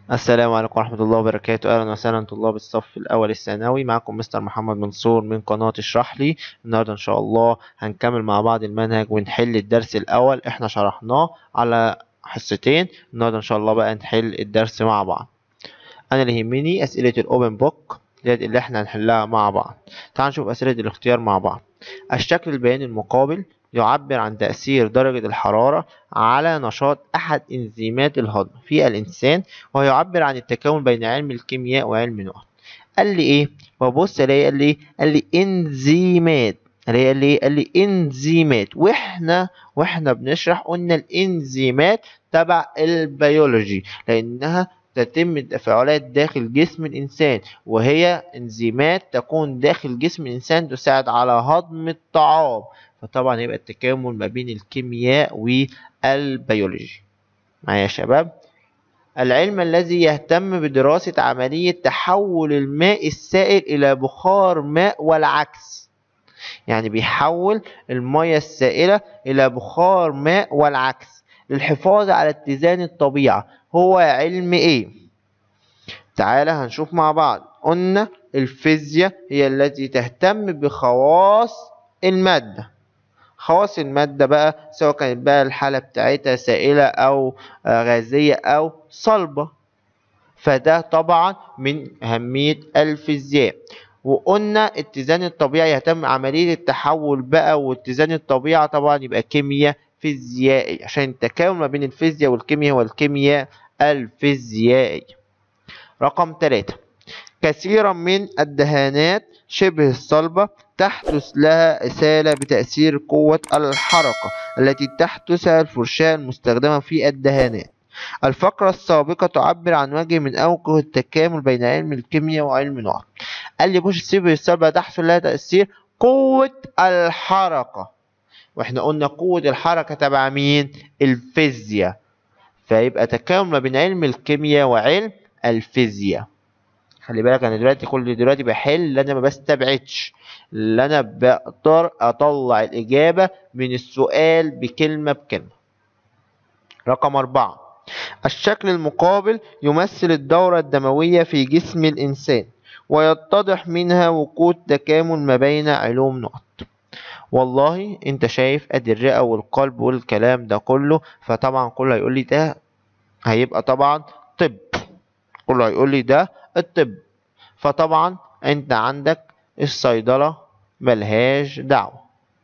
السلام عليكم ورحمة الله وبركاته أهلا وسهلا طلاب الصف الأول الثانوي معكم مستر محمد منصور من قناة اشرح لي النهاردة إن شاء الله هنكمل مع بعض المنهج ونحل الدرس الأول إحنا شرحناه على حصتين النهاردة إن شاء الله بقى نحل الدرس مع بعض أنا اللي يهمني أسئلة الأوبن بوك ديت اللي إحنا هنحلها مع بعض تعال نشوف أسئلة الاختيار مع بعض الشكل البياني المقابل يعبر عن تأثير درجة الحرارة على نشاط أحد إنزيمات الهضم في الإنسان ويعبر عن التكامل بين علم الكيمياء وعلم النقط قال لي إيه؟ ببص ألاقي قال لي قال لي إنزيمات قال لي قال لي قال لي إنزيمات وإحنا وإحنا بنشرح قلنا الإنزيمات تبع البيولوجي لأنها تتم التفاعلات داخل جسم الإنسان وهي إنزيمات تكون داخل جسم الإنسان تساعد على هضم الطعام فطبعا هيبقى التكامل ما بين الكيمياء والبيولوجي معايا يا شباب العلم الذي يهتم بدراسة عملية تحول الماء السائل إلى بخار ماء والعكس يعني بيحول المية السائلة إلى بخار ماء والعكس للحفاظ على اتزان الطبيعة هو علم إيه؟ تعالى هنشوف مع بعض قلنا الفيزياء هي التي تهتم بخواص المادة خواص المادة بقى سواء كانت بقى الحالة بتاعتها سائلة أو غازية أو صلبة فده طبعا من أهمية الفيزياء وقلنا اتزان الطبيعة يهتم عملية التحول بقى واتزان الطبيعة طبعا يبقى كيمياء فيزيائي عشان التكامل ما بين الفيزياء والكيمياء والكيمياء الفيزيائي رقم ثلاثة كثيرا من الدهانات شبه الصلبة تحدث لها إسالة بتأثير قوة الحركة التي تحدثها الفرشاة المستخدمة في الدهانات الفقرة السابقة تعبر عن وجه من أوجه التكامل بين علم الكيمياء وعلم النقط قال لي بوش شبه الصلبة تحصل لها تأثير قوة الحركة واحنا قلنا قوة الحركة تبع مين؟ الفيزياء فيبقى تكامل ما بين علم الكيمياء وعلم الفيزياء خلي بالك انا دلوقتي كل دلوقتي بحل اللي انا ما بستبعدش اللي انا بقدر اطلع الاجابه من السؤال بكلمه بكلمه رقم أربعة الشكل المقابل يمثل الدورة الدموية في جسم الإنسان ويتضح منها وجود تكامل ما بين علوم نقط والله انت شايف ادي الرئة والقلب والكلام ده كله فطبعا كله هيقول لي ده هيبقى طبعا طب كله هيقول لي ده الطب فطبعا انت عندك الصيدلة ملهاش دعوة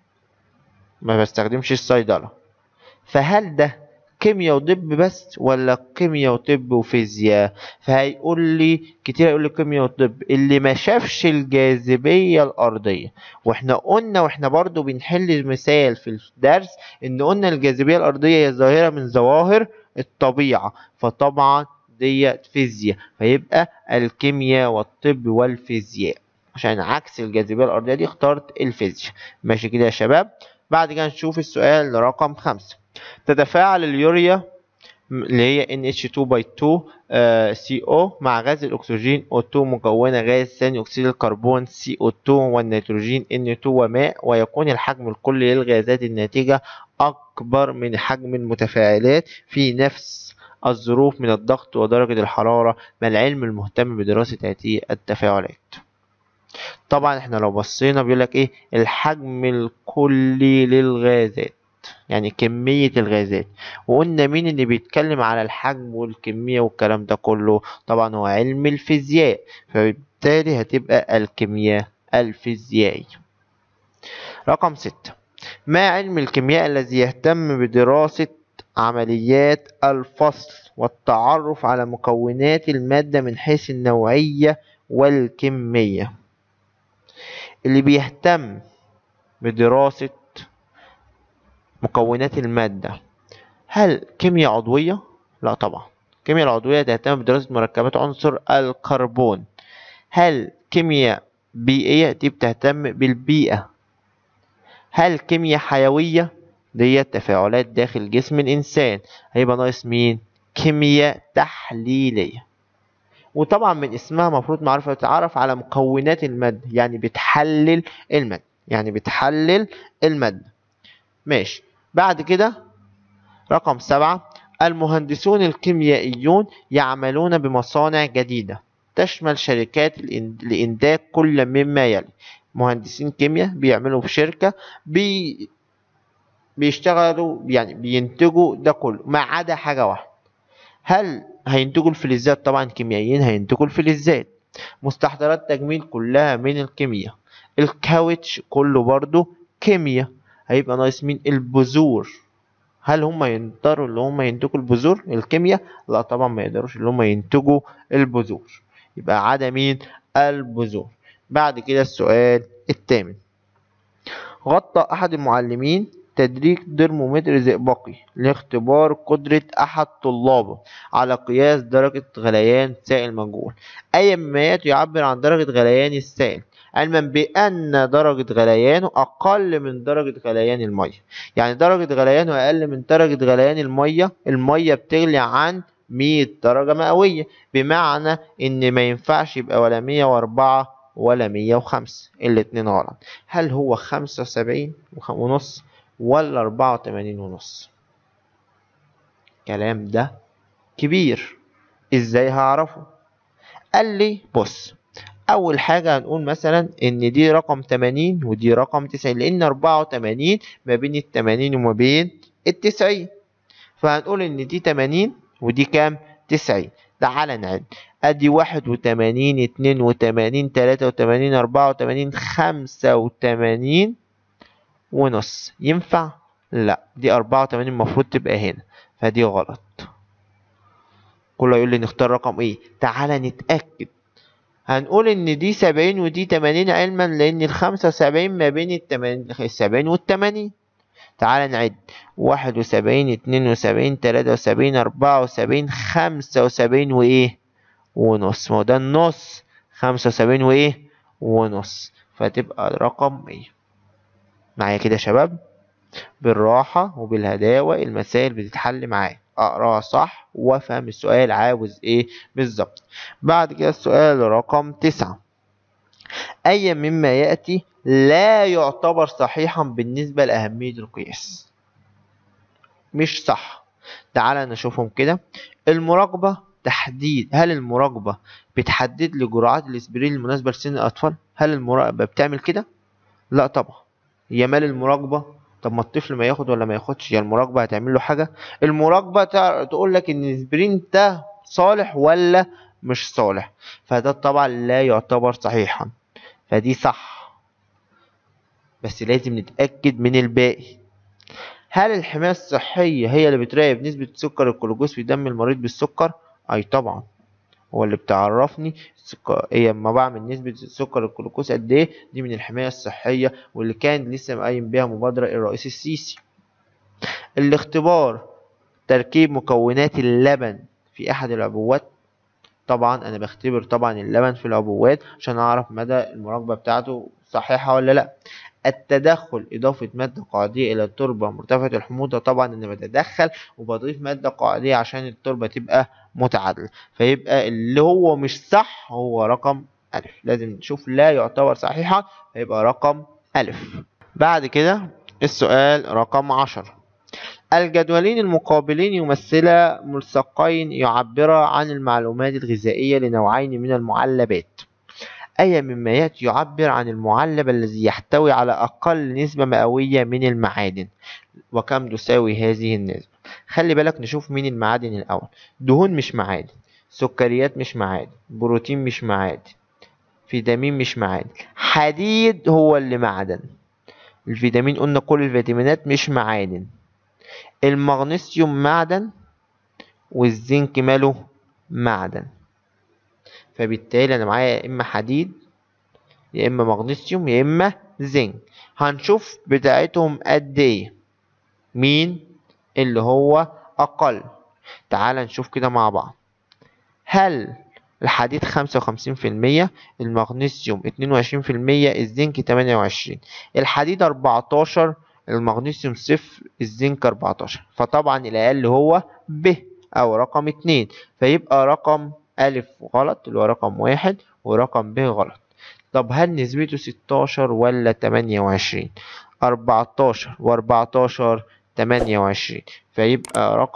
ما بستخدمش الصيدلة فهل ده كيمياء وطب بس ولا كيمياء وطب وفيزياء فهيقول لي كتير هيقول لي كيمياء وطب اللي ما شافش الجاذبية الأرضية واحنا قلنا واحنا برضو بنحل مثال في الدرس ان قلنا الجاذبية الأرضية هي ظاهرة من ظواهر الطبيعة فطبعا ديت فيزياء فيبقى الكيمياء والطب والفيزياء عشان عكس الجاذبية الأرضية دي اخترت الفيزياء ماشي كده يا شباب بعد كده نشوف السؤال رقم خمسة تتفاعل اليوريا اللي هي NH2 by 2 uh, CO مع غاز الأكسجين O2 مكونة غاز ثاني أكسيد الكربون CO2 والنيتروجين N2 وماء ويكون الحجم الكلي للغازات الناتجة أكبر من حجم المتفاعلات في نفس الظروف من الضغط ودرجة الحرارة ما العلم المهتم بدراسة هذه التفاعلات طبعا احنا لو بصينا بيقولك ايه الحجم الكلي للغازات يعني كمية الغازات وقلنا مين اللي بيتكلم على الحجم والكمية والكلام ده كله طبعا هو علم الفيزياء فبالتالي هتبقى الكيمياء الفيزيائي رقم ستة ما علم الكيمياء الذي يهتم بدراسة عمليات الفصل والتعرف على مكونات المادة من حيث النوعية والكمية اللي بيهتم بدراسة مكونات المادة هل كيمياء عضوية؟ لا طبعا الكيمياء العضوية تهتم بدراسة مركبات عنصر الكربون هل كيمياء بيئية دي بتهتم بالبيئة هل كيمياء حيوية ديت تفاعلات داخل جسم الإنسان هيبقى ناقص مين؟ كيمياء تحليلية وطبعا من اسمها مفروض معرفة تتعرف على مكونات المادة يعني بتحلل المادة يعني بتحلل المادة ماشي بعد كده رقم سبعة المهندسون الكيميائيون يعملون بمصانع جديدة تشمل شركات الإن- لإنتاج كل مما يلي مهندسين كيمياء بيعملوا في شركة بي بيشتغلوا يعني بينتجوا ده كله ما عدا حاجة واحدة هل هينتجوا الفلزات طبعا كيميائيين هينتجوا الفلزات مستحضرات تجميل كلها من الكيمياء الكاوتش كله برضو كيمياء هيبقى ناقص مين البذور هل هم يقدروا اللي هم ينتجوا البذور الكيمياء لا طبعا ما يقدروش اللي هم ينتجوا البذور يبقى عدا مين البذور بعد كده السؤال الثامن غطى أحد المعلمين تدريج ترمومتر زئبقي لاختبار قدرة أحد طلابه على قياس درجة غليان سائل مجهول أي مما يعبر عن درجة غليان السائل علما بأن درجة غليانه أقل من درجة غليان المية يعني درجة غليانه أقل من درجة غليان المية المية بتغلي عن 100 درجة مئوية بمعنى إن ما ينفعش يبقى ولا 104 ولا 105 الاتنين غلط هل هو 75 ونص ولا 84 ونص الكلام ده كبير ازاي هعرفه قال لي بص اول حاجة هنقول مثلا ان دي رقم 80 ودي رقم 90 لان 84 ما بين ال 80 وما بين ال 90 فهنقول ان دي 80 ودي كام 90 تعال نعد ادي 81 82 83 84 85 ونص ينفع لا دي 84 المفروض تبقى هنا فدي غلط كله يقول لي نختار رقم ايه تعالى نتأكد هنقول ان دي 70 ودي 80 علما لان ال 75 ما بين ال 70 وال 80 تعالى نعد 71 72 73 74 75 وايه ونص ما هو ده النص 75 وايه ونص فتبقى رقم 100 معايا كده يا شباب بالراحة وبالهداوة المسائل بتتحل معايا اقراها صح وافهم السؤال عاوز ايه بالظبط بعد كده السؤال رقم تسعة اي مما يأتي لا يعتبر صحيحا بالنسبة لأهمية القياس مش صح تعال نشوفهم كده المراقبة تحديد هل المراقبة بتحدد لي جرعات الاسبرين المناسبة لسن الأطفال هل المراقبة بتعمل كده لا طبعا هي مال المراقبة طب ما الطفل ما ياخد ولا ما ياخدش يا المراقبة هتعمل له حاجة المراقبة تقول لك ان الاسبرين ده صالح ولا مش صالح فده طبعا لا يعتبر صحيحا فدي صح بس لازم نتأكد من الباقي هل الحماية الصحية هي اللي بتراقب نسبة سكر الجلوكوز في دم المريض بالسكر؟ أي طبعا هو اللي بتعرفني السكر هي اما بعمل نسبة سكر الجلوكوز قد ايه دي من الحماية الصحية واللي كان لسه مقيم بيها مبادرة الرئيس السيسي الاختبار تركيب مكونات اللبن في أحد العبوات طبعا أنا بختبر طبعا اللبن في العبوات عشان أعرف مدى المراقبة بتاعته صحيحة ولا لأ التدخل إضافة مادة قاعدية إلى التربة مرتفعة الحموضة طبعا أنا بتدخل وبضيف مادة قاعدية عشان التربة تبقى متعادلة فيبقى اللي هو مش صح هو رقم ألف لازم نشوف لا يعتبر صحيحا فيبقى رقم ألف بعد كده السؤال رقم عشر الجدولين المقابلين يمثلا ملصقين يعبرا عن المعلومات الغذائية لنوعين من المعلبات أي مما يأتي يعبر عن المعلب الذي يحتوي على أقل نسبة مئوية من المعادن وكم تساوي هذه النسبة خلي بالك نشوف مين المعادن الأول دهون مش معادن سكريات مش معادن بروتين مش معادن فيتامين مش معادن حديد هو اللي معدن الفيتامين قلنا كل الفيتامينات مش معادن المغنيسيوم معدن والزنك ماله معدن فبالتالي انا معايا يا اما حديد يا اما مغنيسيوم يا اما زنك هنشوف بتاعتهم قد ايه مين اللي هو اقل تعال نشوف كده مع بعض هل الحديد خمسة وخمسين في المية المغنيسيوم اتنين وعشرين في المية الزنك تمانية وعشرين الحديد أربعتاشر المغنيسيوم صفر الزنك أربعتاشر فطبعا الأقل هو ب أو رقم اتنين فيبقى رقم ألف غلط اللي هو رقم واحد ورقم ب غلط طب هل نسبته ستاشر ولا تمانية وعشرين أربعتاشر وأربعتاشر تمانية وعشرين فيبقى رقم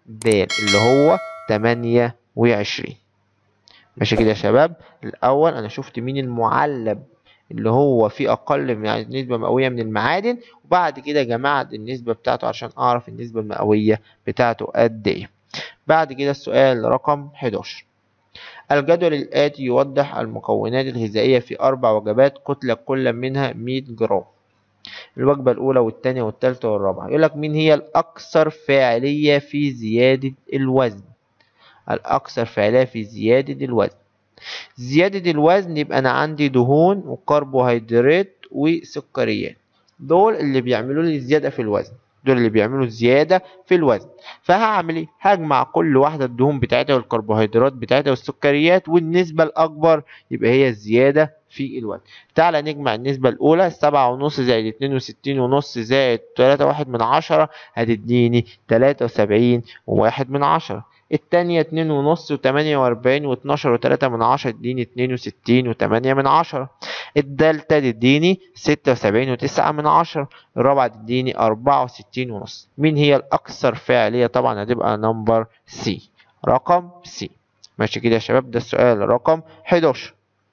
د اللي هو تمانية وعشرين ماشي كده يا شباب الأول أنا شفت مين المعلب اللي هو فيه أقل من يعني نسبة مئوية من المعادن وبعد كده جمعت النسبة بتاعته عشان أعرف النسبة المئوية بتاعته قد إيه بعد كده السؤال رقم 11 الجدول الآتي يوضح المكونات الغذائية في أربع وجبات كتلة كل منها 100 جرام الوجبة الأولى والثانية والثالثة والرابعة يقول لك مين هي الأكثر فاعلية في زيادة الوزن الأكثر فاعلية في زيادة الوزن زيادة الوزن يبقى أنا عندي دهون وكربوهيدرات وسكريات دول اللي بيعملوا لي زيادة في الوزن دول اللي بيعملوا زيادة في الوزن فهعمل ايه هجمع كل واحدة الدهون بتاعتها والكربوهيدرات بتاعتها والسكريات والنسبة الأكبر يبقى هي الزيادة في الوزن تعالى نجمع النسبة الأولى سبعة ونص زائد اتنين وستين ونص زائد تلاتة واحد من عشرة هتديني تلاتة وسبعين وواحد من عشرة التانية اتنين ونص وتمانية وأربعين واتناشر وتلاتة من عشرة تديني اتنين وستين وتمانية من عشرة الدالتة تديني ستة وسبعين وتسعة من عشرة الرابعة تديني أربعة وستين ونص مين هي الأكثر فاعلية طبعا هتبقى نمبر سي رقم سي ماشي كده يا شباب ده السؤال رقم 11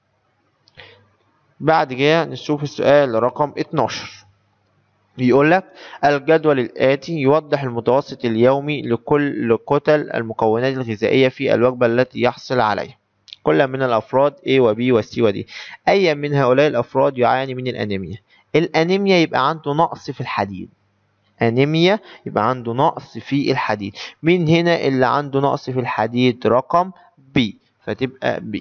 بعد كده نشوف السؤال رقم 12 بيقول لك الجدول الآتي يوضح المتوسط اليومي لكل كتل المكونات الغذائية في الوجبة التي يحصل عليها كل من الأفراد A و B و C و D أي من هؤلاء الأفراد يعاني من الأنيميا الأنيميا يبقى عنده نقص في الحديد أنيميا يبقى عنده نقص في الحديد مين هنا اللي عنده نقص في الحديد رقم B فتبقى B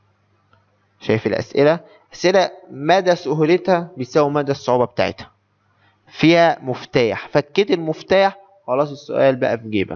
شايف الأسئلة أسئلة مدى سهولتها بيساوي مدى الصعوبة بتاعتها فيها مفتاح فكيت المفتاح خلاص السؤال بقى في جيبك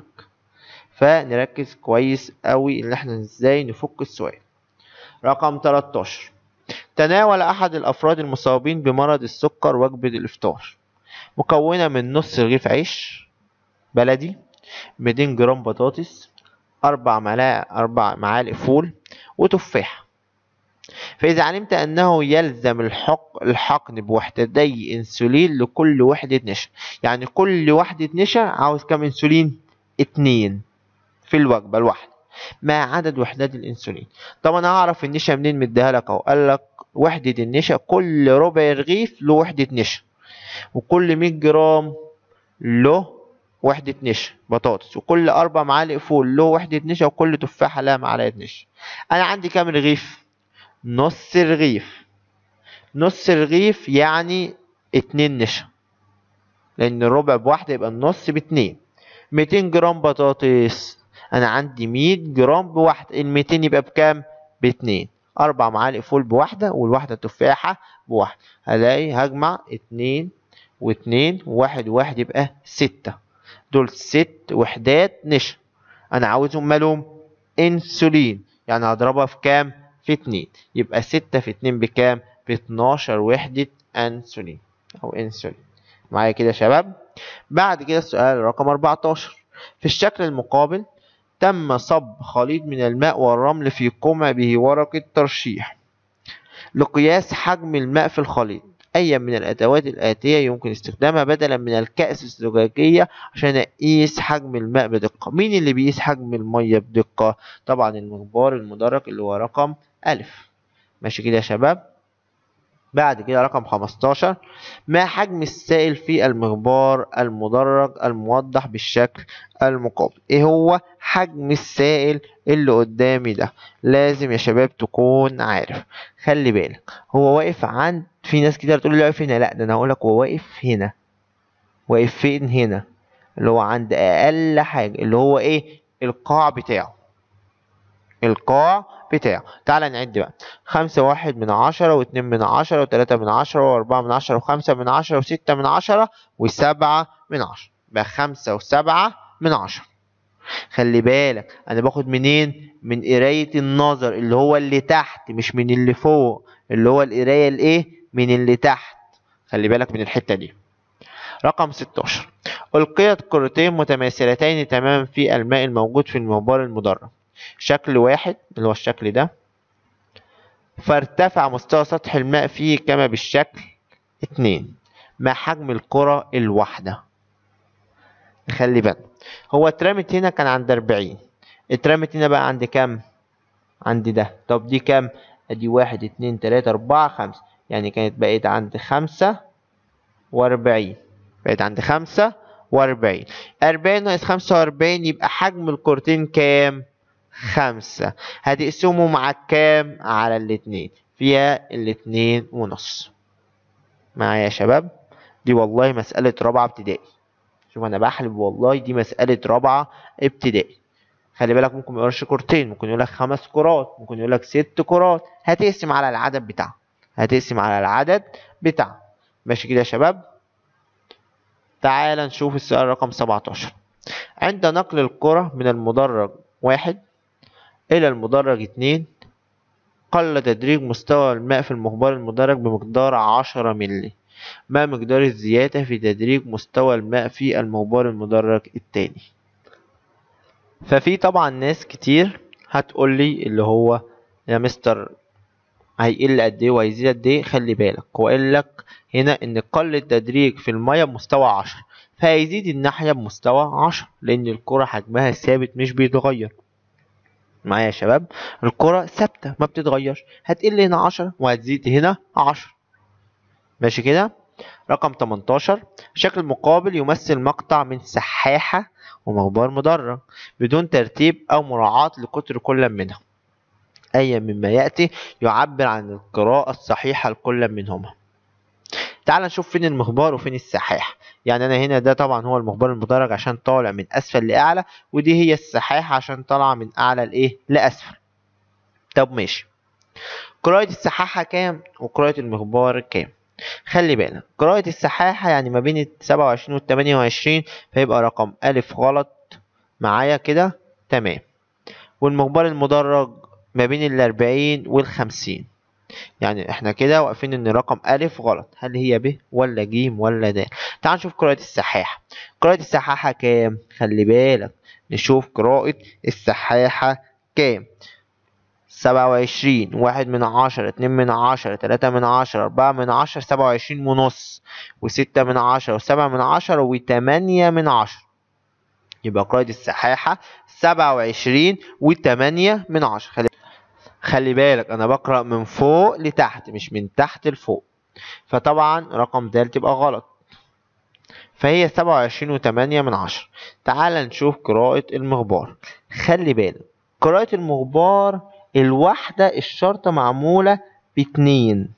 فنركز كويس قوي ان احنا ازاي نفك السؤال رقم 13 تناول احد الافراد المصابين بمرض السكر وجبة الافطار مكونة من نص رغيف عيش بلدي 200 جرام بطاطس أربع معالق أربع معالق فول وتفاح فإذا علمت أنه يلزم الحق الحقن بوحدتي إنسولين لكل وحدة نشا يعني كل وحدة نشا عاوز كم إنسولين؟ اتنين في الوجبة الواحدة ما عدد وحدات الإنسولين طب أنا هعرف النشا منين مديها لك أهو قال لك وحدة النشا كل ربع رغيف له وحدة نشا وكل 100 جرام له وحدة نشا بطاطس وكل أربع معالق فول له وحدة نشا وكل تفاحة لها معلقة نشا أنا عندي كام رغيف؟ نص رغيف نص رغيف يعني اتنين نشا لأن الربع بواحدة يبقى النص باتنين ميتين جرام بطاطس أنا عندي مية جرام بواحدة الميتين يبقى بكام؟ باتنين أربع معالق فول بواحدة والواحدة تفاحة بواحدة هلاقي هجمع اتنين واتنين وواحد وواحد يبقى ستة دول ست وحدات نشا أنا عاوزهم مالهم انسولين يعني هضربها في كام؟ في اتنين يبقى ستة في اتنين بكام؟ باتناشر وحدة انسولين أو انسولين معايا كده يا شباب؟ بعد كده السؤال رقم 14 في الشكل المقابل تم صب خليط من الماء والرمل في قمع به ورقة ترشيح لقياس حجم الماء في الخليط أي من الأدوات الآتية يمكن استخدامها بدلا من الكأس الزجاجية عشان أقيس حجم الماء بدقة مين اللي بيقيس حجم المية بدقة طبعا المخبار المدرج اللي هو رقم ألف ماشي كده يا شباب بعد كده رقم 15 ما حجم السائل في المخبار المدرج الموضح بالشكل المقابل ايه هو حجم السائل اللي قدامي ده لازم يا شباب تكون عارف خلي بالك هو واقف عند في ناس كتير تقول لي واقف هنا لا ده انا هقول لك هو واقف هنا واقف فين هنا اللي هو عند اقل حاجه اللي هو ايه القاع بتاعه القاع بتاعه تعال نعد بقى خمسة واحد من عشرة واتنين من عشرة وتلاتة من عشرة وأربعة من عشرة وخمسة من عشرة وستة من عشرة وسبعة من عشرة بقى خمسة وسبعة من عشرة خلي بالك أنا باخد منين من قراية النظر اللي هو اللي تحت مش من اللي فوق اللي هو القراية الإيه من اللي تحت خلي بالك من الحتة دي رقم 16 ألقيت كرتين متماثلتين تماما في الماء الموجود في المنبار المدرج شكل واحد اللي هو الشكل ده فارتفع مستوى سطح الماء فيه كما بالشكل اتنين ما حجم الكرة الواحدة خلي بالك هو اترمت هنا كان عند أربعين اترمت هنا بقى عند كام عند ده طب دي كام ادي واحد اتنين تلاتة اربعة خمسة يعني كانت بقت عند خمسة واربعين بقت عند خمسة واربعين أربعين ناقص خمسة واربعين يبقى حجم الكورتين كام خمسة هتقسمه مع كام على الاتنين فيها الاتنين ونص معايا يا شباب دي والله مسألة رابعة ابتدائي شوف انا بحلب والله دي مسألة رابعة ابتدائي خلي بالك ممكن ما يقولش كورتين ممكن يقول لك خمس كرات ممكن يقول لك ست كرات هتقسم على العدد بتاعه هتقسم على العدد بتاعه ماشي كده يا شباب تعال نشوف السؤال رقم 17 عند نقل الكرة من المدرج واحد إلى المدرج اتنين قل تدريج مستوى الماء في المخبار المدرج بمقدار عشرة ملي ما مقدار الزيادة في تدريج مستوى الماء في المخبار المدرج التاني ففي طبعا ناس كتير هتقول لي اللي هو يا مستر هيقل قد ايه وهيزيد قد ايه خلي بالك هو قال لك هنا ان قل التدريج في الميه بمستوى عشرة فهيزيد الناحيه بمستوى عشرة لان الكره حجمها ثابت مش بيتغير معايا يا شباب الكره ثابته ما بتتغيرش هتقل هنا عشرة وهتزيد هنا عشرة ماشي كده رقم 18 شكل مقابل يمثل مقطع من سحاحة ومخبار مدرج بدون ترتيب أو مراعاة لقطر كل منهم أي مما يأتي يعبر عن القراءة الصحيحة لكل منهما تعال نشوف فين المخبار وفين السحاح يعني أنا هنا ده طبعا هو المخبار المدرج عشان طالع من أسفل لأعلى ودي هي السحاح عشان طالعة من أعلى لإيه لأسفل طب ماشي قراءة السحاحة كام وقراءة المخبار كام خلي بالك قراءة السحاحة يعني ما بين السبعة وعشرين والتمانية وعشرين فيبقى رقم ألف غلط معايا كده تمام والمخبار المدرج ما بين الأربعين والخمسين يعني احنا كده واقفين ان رقم ألف غلط هل هي ب ولا ج ولا د تعال نشوف قراءة السحاحة قراءة السحاحة كام خلي بالك نشوف قراءة السحاحة كام سبعة وعشرين واحد من عشرة اتنين من عشرة تلاتة من عشرة أربعة من عشرة سبعة وعشرين ونص وستة من عشرة وسبعة من عشرة وتمانية من عشرة يبقى قراءة السحاحة سبعة وعشرين وتمانية من عشرة خلي خلي بالك أنا بقرأ من فوق لتحت مش من تحت لفوق فطبعا رقم د تبقى غلط فهي سبعة وعشرين وتمانية من عشرة تعال نشوف قراءة المخبار خلي بالك قراءة المخبار الواحدة الشرطة معمولة باتنين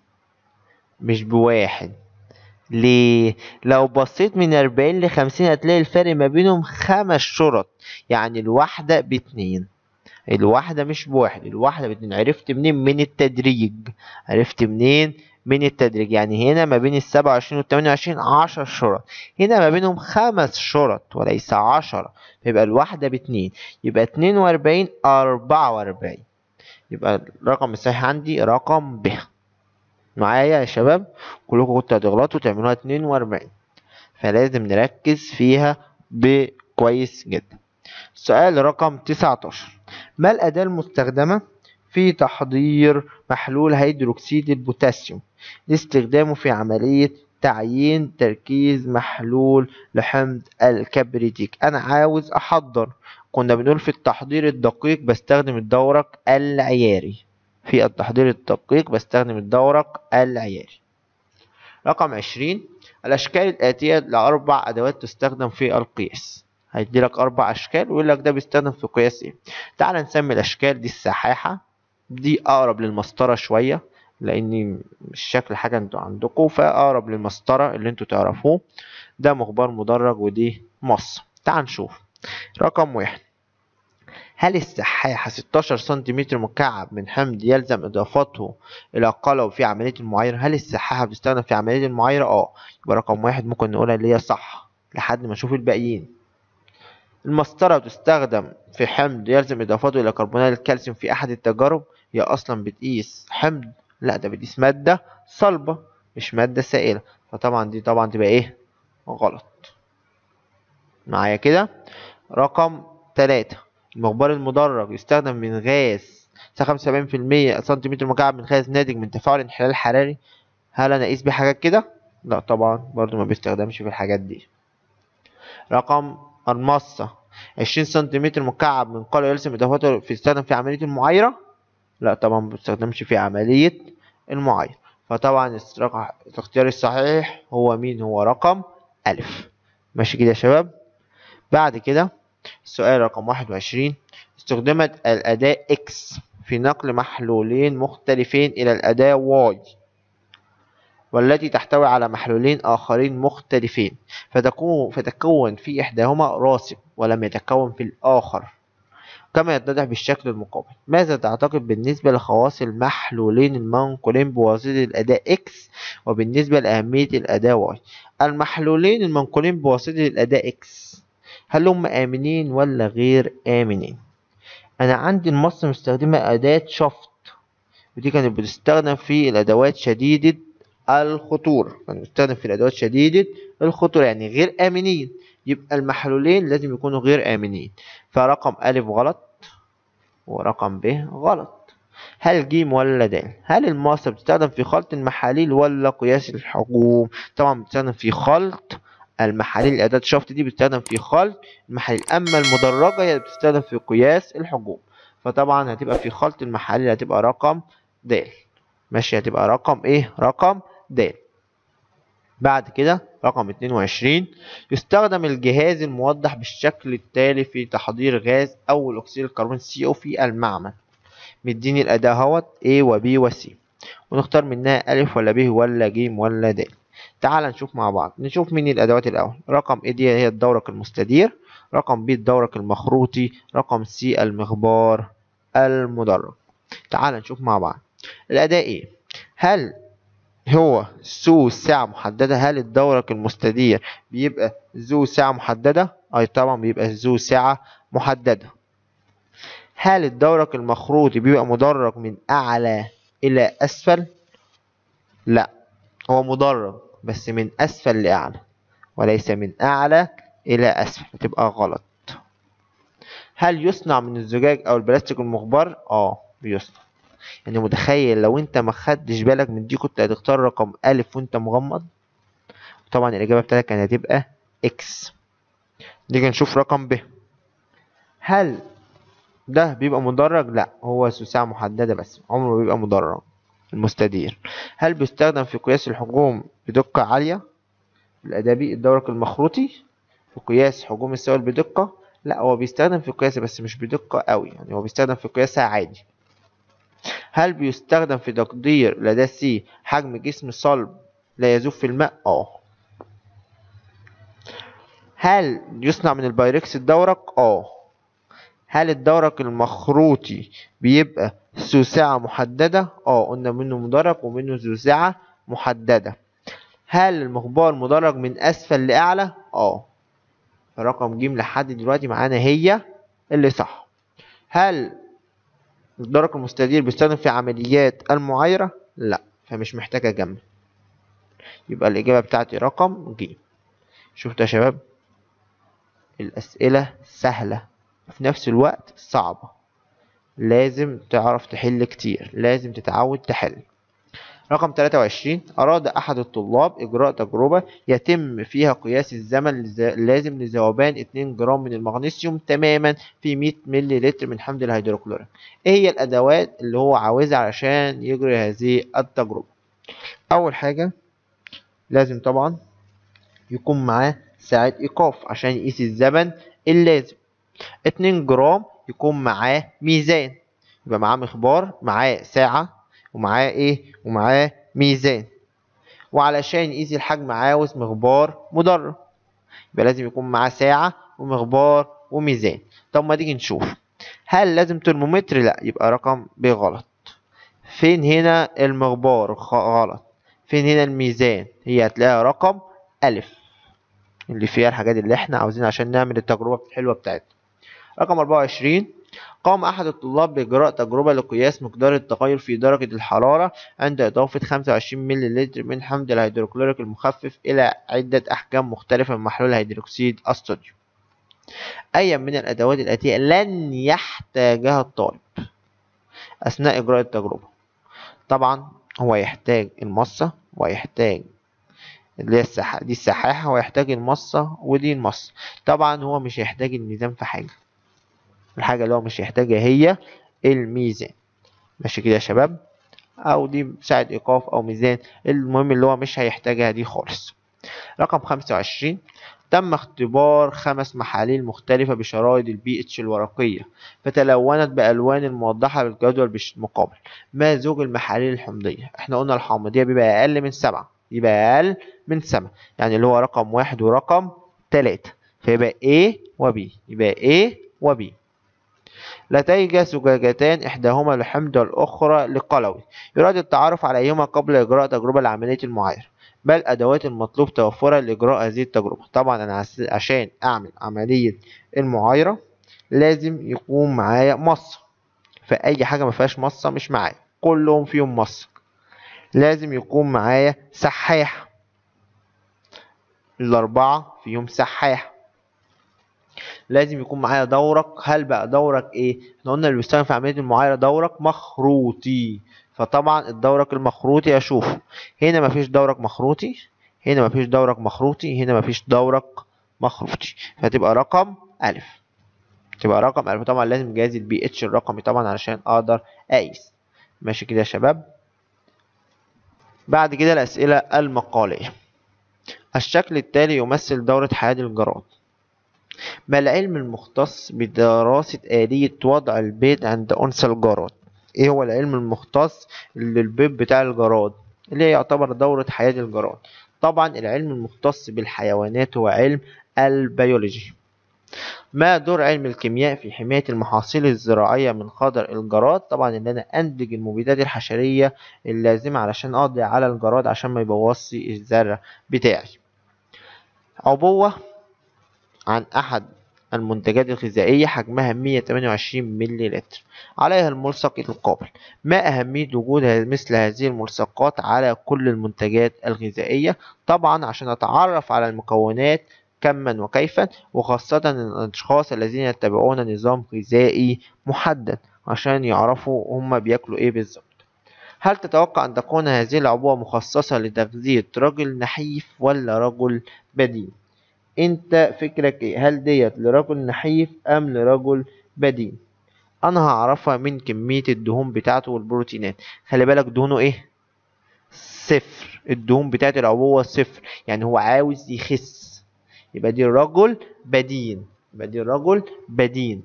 مش بواحد ليه؟ لو بصيت من أربعين لخمسين هتلاقي الفرق ما بينهم خمس شرط يعني الواحدة باتنين الواحدة مش بواحد الواحدة باتنين عرفت منين من التدريج عرفت منين من التدريج يعني هنا ما بين السبعة وعشرين والتمانية وعشرين عشر شرط هنا ما بينهم خمس شرط وليس عشرة يبقى الواحدة باتنين يبقى اتنين وأربعين أربعة وأربعين يبقى الرقم الصحيح عندي رقم ب معايا يا شباب كلكم كنتوا هتغلطوا تعملوها اتنين وأربعين فلازم نركز فيها بكويس جدا السؤال رقم 19 ما الأداة المستخدمة في تحضير محلول هيدروكسيد البوتاسيوم لاستخدامه في عملية تعيين تركيز محلول لحمض الكبريتيك أنا عاوز أحضر كنا بنقول في التحضير الدقيق بستخدم الدورق العياري في التحضير الدقيق بستخدم الدورق العياري رقم عشرين الأشكال الآتية لأربع أدوات تستخدم في القياس هيدي لك أربع أشكال ويقول لك ده بيستخدم في قياس إيه تعال نسمي الأشكال دي السحاحة دي أقرب للمسطرة شوية لأن مش شكل حاجة انتوا عندكم فأقرب للمسطرة اللي انتوا تعرفوه ده مخبار مدرج ودي مص تعال نشوف رقم واحد هل السحاحة 16 سنتيمتر مكعب من حمض يلزم إضافته إلى قلم في عملية المعايرة؟ هل السحاحة بتستخدم في عملية المعايرة؟ اه يبقى رقم واحد ممكن نقولها اللي هي صح لحد ما نشوف الباقيين المسطرة بتستخدم في حمض يلزم إضافته إلى كربونات الكالسيوم في أحد التجارب هي أصلا بتقيس حمض لا ده بتقيس مادة صلبة مش مادة سائلة فطبعا دي طبعا تبقى إيه غلط معايا كده رقم تلاتة المخبار المدرج يستخدم من غاز خمسة وسبعين في المية سنتيمتر مكعب من غاز ناتج من تفاعل انحلال حراري هل أنا أقيس بيه حاجات كده؟ لا طبعا برضو ما بيستخدمش في الحاجات دي رقم المصة 20 سنتيمتر مكعب من قلم يلزم إضافته في يستخدم في عملية المعايرة لا طبعا ما بيستخدمش في عملية المعايرة فطبعا الاختيار الصحيح هو مين هو رقم ألف ماشي كده يا شباب بعد كده السؤال رقم واحد وعشرين استخدمت الأداة X في نقل محلولين مختلفين إلى الأداة Y والتي تحتوي على محلولين آخرين مختلفين فتكون, فتكون في إحداهما راسب ولم يتكون في الآخر كما يتضح بالشكل المقابل ماذا تعتقد بالنسبة لخواص المحلولين المنقولين بواسطة الأداة X وبالنسبة لأهمية الأداة Y المحلولين المنقولين بواسطة الأداة X هل هم آمنين ولا غير آمنين أنا عندي المص مستخدمة أداة شفط ودي كانت بتستخدم في الأدوات شديدة الخطورة كانت بتستخدم في الأدوات شديدة الخطورة يعني غير آمنين يبقى المحلولين لازم يكونوا غير آمنين فرقم ألف غلط ورقم ب غلط هل ج ولا د هل الماصة بتستخدم في خلط المحاليل ولا قياس الحجوم طبعا بتستخدم في خلط المحاليل الأداة شفط دي بتستخدم في خلط المحاليل أما المدرجة هي بتستخدم في قياس الحجوم فطبعا هتبقى في خلط المحاليل هتبقى رقم د ماشي هتبقى رقم ايه رقم د بعد كده رقم 22 يستخدم الجهاز الموضح بالشكل التالي في تحضير غاز أول أكسيد الكربون CO في المعمل مديني الأداة اهوت A و B و C ونختار منها ألف ولا ب ولا ج ولا د تعال نشوف مع بعض نشوف مين الأدوات الأول رقم A دي هي الدورق المستدير رقم B الدورق المخروطي رقم C المخبار المدرج تعال نشوف مع بعض الأداة A هل هو ذو ساعة محددة هل الدورق المستدير بيبقى ذو ساعة محددة؟ أي طبعا بيبقى ذو ساعة محددة هل الدورق المخروطي بيبقى مدرج من أعلى إلى أسفل؟ لا هو مدرج بس من أسفل لأعلى وليس من أعلى إلى أسفل تبقى غلط هل يصنع من الزجاج أو البلاستيك المخبر؟ آه بيصنع يعني متخيل لو انت ما خدتش بالك من دي كنت هتختار رقم ألف وانت مغمض طبعا الإجابة بتاعتك كانت هتبقى إكس نيجي نشوف رقم ب هل ده بيبقى مدرج؟ لا هو ساعة محددة بس عمره ما بيبقى مدرج المستدير هل بيستخدم في قياس الحجوم بدقة عالية؟ الأدابي الدورق المخروطي في قياس حجوم السوائل بدقة لا هو بيستخدم في قياسه بس مش بدقة قوي يعني هو بيستخدم في قياسها عادي هل بيستخدم في تقدير لدى سي حجم جسم صلب لا يذوب في الماء اه هل يصنع من البايركس الدورق اه هل الدورق المخروطي بيبقى ذو ساعة محددة اه قلنا منه مدرج ومنه ذو ساعة محددة هل المخبار مدرج من اسفل لاعلى اه رقم ج لحد دلوقتي معانا هي اللي صح هل الدرك المستدير بيستخدم في عمليات المعايرة لا فمش محتاج اجمع يبقى الإجابة بتاعتي رقم ج شفتوا يا شباب الأسئلة سهلة وفي نفس الوقت صعبة لازم تعرف تحل كتير لازم تتعود تحل رقم 23 أراد أحد الطلاب إجراء تجربة يتم فيها قياس الزمن اللازم لذوبان 2 جرام من المغنيسيوم تماما في 100 ملي لتر من حمض الهيدروكلوريك إيه هي الأدوات اللي هو عاوزها علشان يجري هذه التجربة أول حاجة لازم طبعا يكون معاه ساعة إيقاف عشان يقيس الزمن اللازم 2 جرام يكون معاه ميزان يبقى معاه مخبار معاه ساعة ومعاه ايه ومعاه ميزان وعلشان يقيس الحجم عاوز مخبار مدرج يبقى لازم يكون معاه ساعة ومخبار وميزان طب ما تيجي نشوف هل لازم ترمومتر لا يبقى رقم ب غلط فين هنا المخبار غلط فين هنا الميزان هي هتلاقيها رقم ألف اللي فيها الحاجات اللي احنا عاوزين عشان نعمل التجربة الحلوة بتاعتنا رقم 24 قام أحد الطلاب بإجراء تجربة لقياس مقدار التغير في درجة الحرارة عند إضافة 25 ملي لتر من حمض الهيدروكلوريك المخفف إلى عدة أحجام مختلفة من محلول هيدروكسيد الصوديوم أي من الأدوات الآتية لن يحتاجها الطالب أثناء إجراء التجربة طبعا هو يحتاج المصة ويحتاج اللي هي السحاحة دي السحاحة ويحتاج المصة ودي المصة طبعا هو مش هيحتاج الميزان في حاجة الحاجة اللي هو مش هيحتاجها هي الميزان ماشي كده يا شباب او دي مساعد ايقاف او ميزان المهم اللي هو مش هيحتاجها دي خالص رقم خمسة وعشرين تم اختبار خمس محاليل مختلفة بشرائط البي اتش الورقية فتلونت بألوان الموضحة بالجدول المقابل ما زوج المحاليل الحمضية احنا قلنا الحامضية بيبقى أقل من سبعة يبقى أقل من سبعة يعني اللي هو رقم واحد ورقم تلاتة فيبقى A و B يبقى A و B لديك زجاجتان إحداهما لحمض والأخرى لقلوي يراد التعرف على أيهما قبل إجراء تجربة لعملية المعايرة ما الأدوات المطلوب توفرها لإجراء هذه التجربة طبعا أنا عشان أعمل عملية المعايرة لازم يكون معايا مصة فأي حاجة ما فيهاش مصة مش معايا كلهم فيهم مصة لازم يكون معايا سحاح الأربعة فيهم سحاح لازم يكون معايا دورق هل بقى دورق ايه احنا قلنا اللي بيستخدم في عمليه المعايره دورق مخروطي فطبعا الدورق المخروطي اشوفه هنا مفيش دورق مخروطي هنا مفيش دورق مخروطي هنا مفيش دورق مخروطي فتبقى رقم الف تبقى رقم الف طبعا لازم جهاز البي اتش الرقمي طبعا علشان اقدر اقيس ماشي كده يا شباب بعد كده الاسئله المقاليه الشكل التالي يمثل دورة حياة الجراد ما العلم المختص بدراسة آلية وضع البيض عند أنثى الجراد ايه هو العلم المختص للبيض بتاع الجراد اللي يعتبر دورة حياة الجراد طبعا العلم المختص بالحيوانات هو علم البيولوجي ما دور علم الكيمياء في حماية المحاصيل الزراعية من خطر الجراد طبعا ان انا انتج المبيدات الحشرية اللازمة علشان اقضي على الجراد عشان ما يبوظش الزرع بتاعي عبوة عن أحد المنتجات الغذائية حجمها 128 ملي لتر عليها الملصق القابل ما أهمية وجود مثل هذه الملصقات على كل المنتجات الغذائية طبعا عشان أتعرف على المكونات كما وكيفا وخاصة الأشخاص الذين يتبعون نظام غذائي محدد عشان يعرفوا هم بياكلوا ايه بالظبط هل تتوقع أن تكون هذه العبوة مخصصة لتغذية رجل نحيف ولا رجل بدين؟ انت فكرك ايه هل ديت لرجل نحيف ام لرجل بدين انا هعرفها من كمية الدهون بتاعته والبروتينات خلي بالك دهونه ايه صفر الدهون بتاعت العبوة صفر يعني هو عاوز يخس يبقى دي الرجل بدين يبقى دي الرجل بدين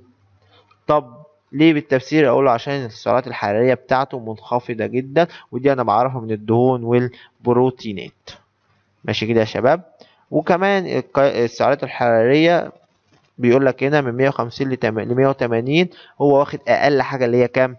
طب ليه بالتفسير اقوله عشان السعرات الحرارية بتاعته منخفضة جدا ودي انا بعرفها من الدهون والبروتينات ماشي كده يا شباب وكمان السعرات الحرارية بيقول لك هنا من 150 ل 180 هو واخد اقل حاجة اللي هي كام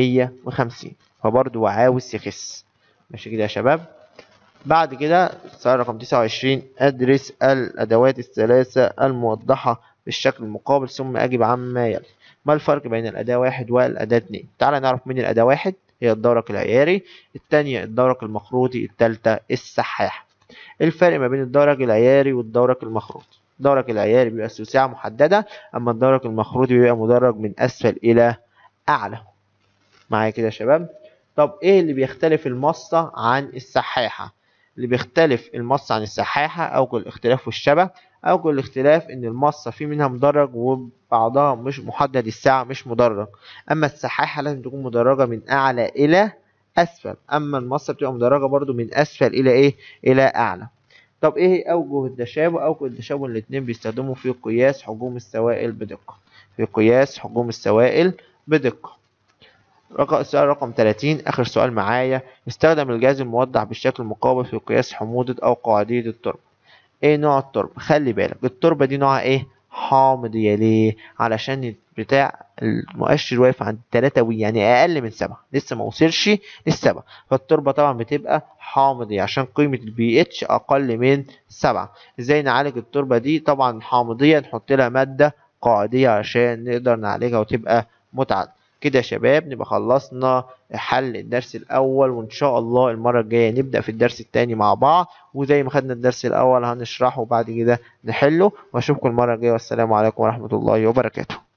150 فبرضه هو عاوز يخس ماشي كده يا شباب بعد كده السؤال رقم 29 ادرس الادوات الثلاثة الموضحة بالشكل المقابل ثم اجب عما يلي ما الفرق بين الاداة واحد والاداة اتنين تعال نعرف مين الاداة واحد هي الدورق العياري التانية الدورق المخروطي التالتة السحاح الفرق ما بين الدرج العياري والدرج المخروطي الدرج العياري بيبقى سوسعة محددة أما الدرج المخروطي بيبقى مدرج من أسفل إلى أعلى معايا كده يا شباب طب إيه اللي بيختلف المصة عن السحاحة اللي بيختلف المصة عن السحاحة أو كل اختلاف والشبه أو كل اختلاف إن المصة في منها مدرج وبعضها مش محدد الساعة مش مدرج أما السحاحة لازم تكون مدرجة من أعلى إلى اسفل اما المصه بتبقى مدرجه برضو من اسفل الى ايه الى اعلى طب ايه اوجه التشابه اوجه التشابه الاثنين بيستخدموا في قياس حجوم السوائل بدقه في قياس حجوم السوائل بدقه رقم السؤال رقم 30 اخر سؤال معايا يستخدم الجهاز الموضح بالشكل المقابل في قياس حموضه او قاعديه التربه ايه نوع التربه خلي بالك التربه دي نوعها ايه حامضية ليه علشان بتاع المؤشر واقف عند 3 وي يعني اقل من 7 لسه ما وصلش للسبعة فالتربة طبعا بتبقى حامضية عشان قيمة البي اتش اقل من 7 ازاي نعالج التربة دي طبعا حامضية نحط لها مادة قاعدية عشان نقدر نعالجها وتبقى متعدة كده يا شباب نبقى خلصنا حل الدرس الاول وان شاء الله المره الجايه نبدا في الدرس الثاني مع بعض وزي ما خدنا الدرس الاول هنشرحه وبعد كده نحله واشوفكم المره الجايه والسلام عليكم ورحمه الله وبركاته